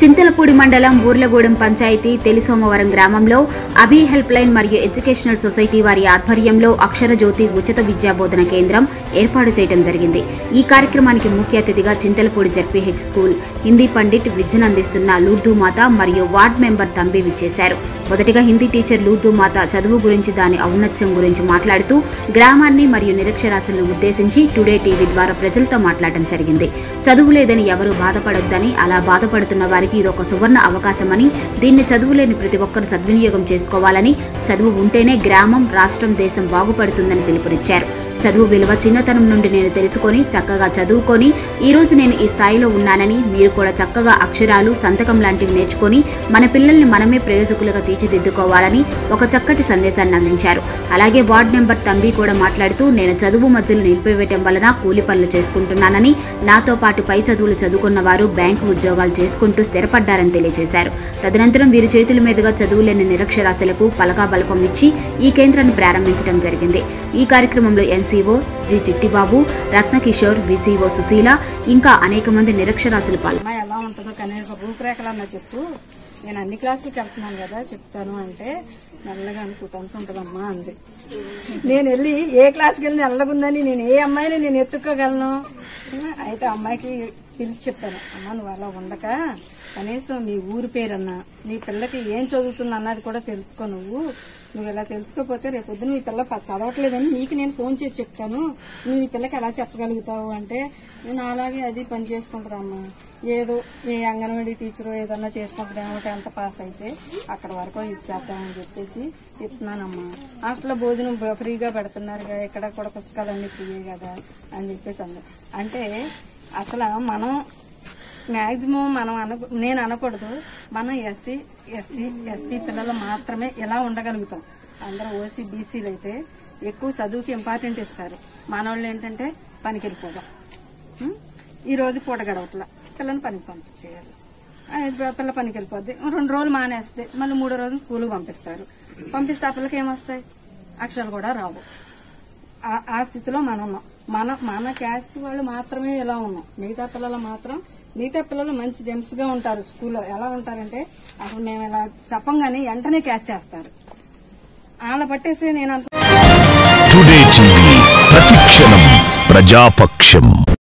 చింతలపూడి మండలం ఊర్లగూడెం పంచాయతీ తెలిసోమవరం గ్రామంలో Abhi helpline మరియు ఎడ్యుకేషనల్ సొసైటీ వారి ఆధ్వర్యంలో అక్షర జ్యోతి ఉచిత విద్యా బోధన కేంద్రం ఏర్పాటు చేయడం జరిగింది ఈ కార్యక్రమానికి ముఖ్య అతిథిగా చింతలపూడి జడ్పీహెచ్ స్కూల్ హిందీ పండిట్ విద్యను అందిస్తున్న లూర్దు మాత మరియు వార్డ్ మెంబర్ తంబి విచ్చేశారు మొదటిగా హిందీ టీచర్ లూర్దు మాత చదువు గురించి దాని ఔన్నత్యం గురించి మాట్లాడుతూ గ్రామాన్ని మరియు నిరక్షరాస్యులను ఉద్దేశించి టుడే టీవీ ద్వారా ప్రజలతో మాట్లాడడం జరిగింది చదువు లేదని ఎవరూ బాధపడొద్దని అలా బాధపడుతున్న వారికి ఇదొక సువర్ణ అవకాశమని దీన్ని చదువు లేని ప్రతి ఒక్కరు సద్వినియోగం చేసుకోవాలని చదువు ఉంటేనే గ్రామం రాష్ట్రం దేశం బాగుపడుతుందని పిలుపునిచ్చారు చదువు విలువ చిన్నతనం నుండి నేను తెలుసుకొని చక్కగా చదువుకొని ఈ రోజు నేను ఈ స్థాయిలో ఉన్నానని మీరు కూడా చక్కగా అక్షరాలు సంతకం లాంటివి నేర్చుకొని మన పిల్లల్ని మనమే ప్రయోజకులుగా తీర్చిదిద్దుకోవాలని ఒక చక్కటి సందేశాన్ని అందించారు అలాగే వార్డ్ నెంబర్ తంబి కూడా మాట్లాడుతూ నేను చదువు మధ్యలో నిలిపివేయటం వలన కూలి పనులు చేసుకుంటున్నానని నాతో పాటు పై చదువులు చదువుకున్న వారు బ్యాంకు ఉద్యోగాలు చేసుకుంటూ స్థిరపడ్డారని తెలియజేశారు తదనంతరం వీరి చేతుల మీదుగా చదువులేని నిరక్షరాస్యులకు పలకా బలపం ఇచ్చి ఈ కేంద్రాన్ని ప్రారంభించడం జరిగింది ఈ కార్యక్రమంలో NCO G Chittibabu Ratnakishore VCO Susheela ఇంకా అనేక మంది నిరక్షరాస్యులు పాల్గొన్నారు అమ్మాయి ఎలా ఉంటుందో కనీసం రూపురేఖలన్నా చెప్పు నేను అన్ని క్లాసులకి వెళ్తున్నాను కదా చెప్తాను అంటే నల్లగా అనుకుంటంత ఉంటుందమ్మా అంది నేను వెళ్ళి ఏ క్లాస్కి వెళ్ళి నల్లగుందని నేను ఏ అమ్మాయిని నేను ఎత్తుక్కోగలను అయితే అమ్మాయికి పిలిచి చెప్పాను అమ్మ నువ్వు అలా ఉండక కనీసం మీ ఊరి పేరన్నా నీ పిల్లకి ఏం చదువుతుంది అన్నది కూడా తెలుసుకో నువ్వు నువ్వు ఇలా తెలుసుకోపోతే రేపు పొద్దున మీ పిల్ల ప- చదవట్లేదని నీకు నేను ఫోన్ చేసి చెప్తాను నువ్వు నీ పిల్లకి ఎలా చెప్పగలుగుతావు అంటే నేను అలాగే అది పని చేసుకుంటుందమ్మా ఏదో ఏ అంగన్వాడీ టీచర్ ఏదన్నా చేసుకుంటామేమో టెన్త్ పాస్ అయితే అక్కడ వరకు ఇచ్చేద్దామని చెప్పేసి చెప్తున్నానమ్మా హాస్టల్లో భోజనం బ- ఫ్రీగా పెడుతున్నారు కదా ఇక్కడ కూడా పుస్తకాలన్నీ ఫ్రీయే కదా అని చెప్పేసి అంది అంటే అసలు మనం మ్యాక్సిమం మనం అన నేను అనకూడదు మనం ఎస్సీ ఎస్సీ ఎస్టీ పిల్లలు మాత్రమే ఎలా ఉండగలుగుతాం అందరూ ఓసీ బీసీలు అయితే ఎక్కువ చదువుకి ఇంపార్టెంట్ ఇస్తారు మనోళ్ళు ఏంటంటే పనికి వెళ్ళిపోదాం ఉం? ఈ రోజు పూట గడవట్ల పిల్లని పనికి పంపించేయాలి ఆ, పిల్ల పనికి వెళ్ళిపోద్ది రెండు రోజులు మానేస్తే మళ్ళీ మూడో రోజు స్కూల్కి పంపిస్తారు పంపిస్తే ఆ పిల్లకి ఏమొస్తాయి అక్షరాలు కూడా రావు ఆ- ఆ స్థితిలో మనం ఉన్నాం మన మన క్యాస్ట్ వాళ్ళు మాత్రమే ఇలా ఉన్నాం మిగతా పిల్లలు మాత్రం మిగతా పిల్లలు మంచి జెమ్స్ గా ఉంటారు స్కూల్లో ఎలా ఉంటారంటే అసలు మేము ఇలా చెప్పంగానే వెంటనే క్యాచ్ చేస్తారు వాళ్ళ పట్టేసి నేను అనుకో టుడే టీవీ ప్రతిక్షణం ప్రజాపక్షం